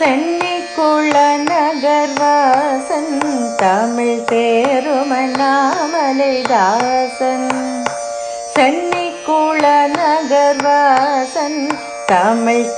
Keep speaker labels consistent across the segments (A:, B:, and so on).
A: சென்னிக்குள நகர்வாசன் தமிழ் தேருமண்ணாமலைதாசன் சென்னிக்குள நகர்வாசன் தமிழ்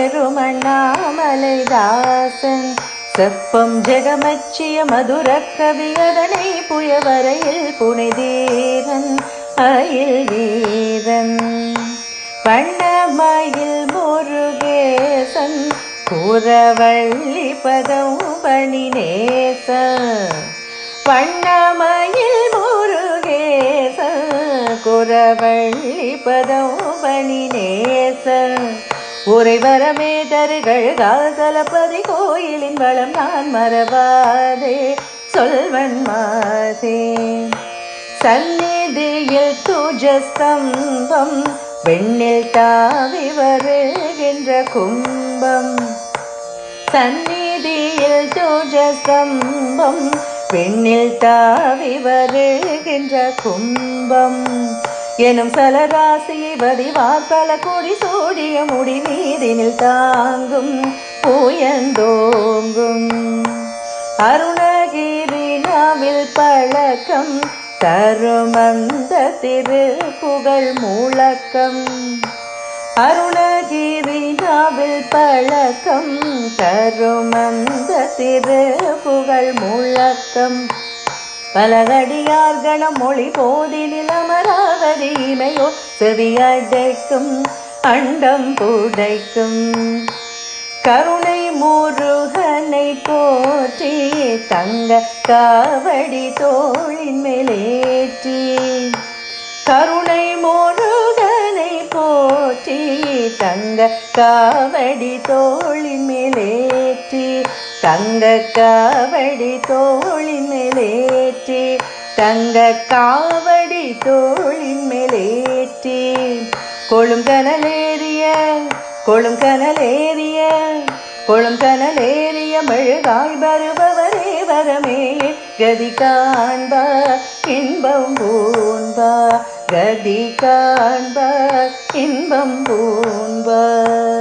A: தேருமண்ணாமலைதாசன் செப்பம் ஜெகமச்சிய மதுர கவியதனை புயவரையில் புனிதீரன் அயில் வீரன் வண்ணமயில் முருகேசன் குரவள்ளி பதம் பணி நேசன் வண்ணமயில் முருகேசன் குரவள்ளி பதம் பணி நேசன் உரைவரமே தருகள் காசலப்பதி கோயிலின் வளம் நான் மறவாதே சொல்வன் மாதே சந்நிதியில் துஜஸ்தம்பம் வெண்ணில் தாவி வருகின்ற கும்பம் சந்நிதியில் துஜஸ்தம்பம் வெண்ணில் தாவி வருகின்ற கும்பம் எனும் சலராசியை வதிவார் பல கொடி சூடிய முடி மீதினில் தாங்கும் புயந்தோங்கும் அருணகிரினாவில் பழக்கம் தருமந்த திருப்புகழ் முழக்கம் அருணகிரினாவில் பழக்கம் தருமந்த திருப்புகழ் முழக்கம் பலகடியார் கணம் மொழி போதினில் அமராவதி இமையோ செவியடைக்கும் அண்டம் புடைக்கும் கருணை முருகனை போற்றி தங்க காவடி தோளின் மேலேற்றி கருணை முருகனை போற்றி தங்க காவடி தோளின் மேலேற்றி தங்க காவடி தோளின் மேலேற்றி தங்க காவடி தோளின் மேலேற்றி கொழும் கனலேறிய கொழும் கனலேறிய கொழும் கனலேறிய மெழுகாய் வருபவரே வரமே கதி காண்பா இன்பம் பூண்பா கதி காண்பா இன்பம் பூண்பா